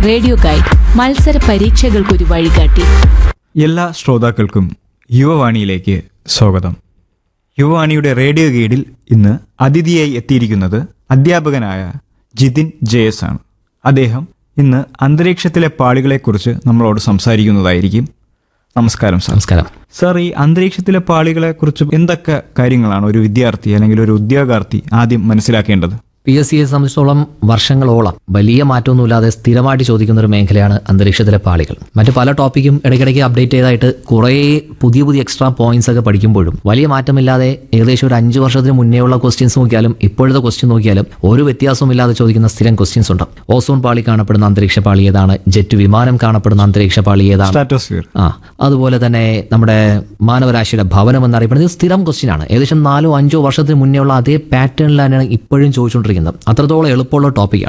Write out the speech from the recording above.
radio guide മത്സര പരീക്ഷകൾക്കൊരു വഴികാട്ടി എല്ലാ ശ്രോതാക്കൾക്കും യുവവാണിയിലേക്ക് സ്വാഗതം യുവവാണിയുടെ റേഡിയോ ഗൈഡിൽ ഇന്ന് അതിഥിയായി എത്തിയിരിക്കുന്നത് അധ്യാപകനായ ജിതിൻ ജെ എസ് ആണ് അദ്ദേഹം ഇന്ന് അന്തരീക്ഷത്തിലെ പാളികളെക്കുറിച്ച് നമ്മളോട് സംസാരിക്കുന്നതായിരിക്കും നമസ്കാരം സാർ നമസ്കാരം സാർ ഈ അന്തരീക്ഷത്തിലെ പാളികളെക്കുറിച്ച് എന്തൊക്കെ കാര്യങ്ങളാണ് ഒരു വിദ്യാർത്ഥി അല്ലെങ്കിൽ ഒരു ഉദ്യോഗാർത്ഥി ആദ്യം മനസ്സിലാക്കേണ്ടത് പി എസ് സിയെ സംബന്ധിച്ചിടത്തോളം വർഷങ്ങളോളം വലിയ മാറ്റമൊന്നുമില്ലാതെ സ്ഥിരമായിട്ട് ചോദിക്കുന്ന ഒരു മേഖലയാണ് അന്തരീക്ഷത്തിലെ പാളികൾ മറ്റു പല ടോപ്പിക്കും ഇടയ്ക്കിടയ്ക്ക് അപ്ഡേറ്റ് ചെയ്തായിട്ട് കുറേ പുതിയ പുതിയ എക്സ്ട്രാ പോയിന്റ്സ് ഒക്കെ പഠിക്കുമ്പോഴും വലിയ മാറ്റമില്ലാതെ ഏകദേശം ഒരു അഞ്ച് വർഷത്തിന് മുന്നേ ഉള്ള ക്വസ്റ്റ്യൻസ് നോക്കിയാലും ഇപ്പോഴത്തെ ക്വസ്റ്റ്യൻ നോക്കിയാലും ഒരു വ്യത്യാസവുമില്ലാതെ ചോദിക്കുന്ന സ്ഥിരം ക്വസ്റ്റ്യൻസ് ഉണ്ട് ഓസോൺ പാളി കാണപ്പെടുന്ന അന്തരീക്ഷ പാളി ഏതാണ് ജെറ്റ് വിമാനം കാണപ്പെടുന്ന അന്തരീക്ഷ പാളി ഏതാണ് സ്റ്റാറ്റോസ്ഫിയർ ആ അതുപോലെ തന്നെ നമ്മുടെ മാനവരാശിയുടെ ഭവനം എന്നറിയപ്പെടുന്നത് ഇത് സ്ഥിരം ക്വസ്റ്റ്യൻ ആണ് ഏകദേശം നാലോ അഞ്ചോ വർഷത്തിന് മുന്നേ ഉള്ള അതേ പാറ്റേണിലാണ് ഇപ്പോഴും ചോദിച്ചുകൊണ്ടിരിക്കുന്നത് അത്രത്തോളം എളുപ്പമുള്ള ടോപ്പിക്കാണ്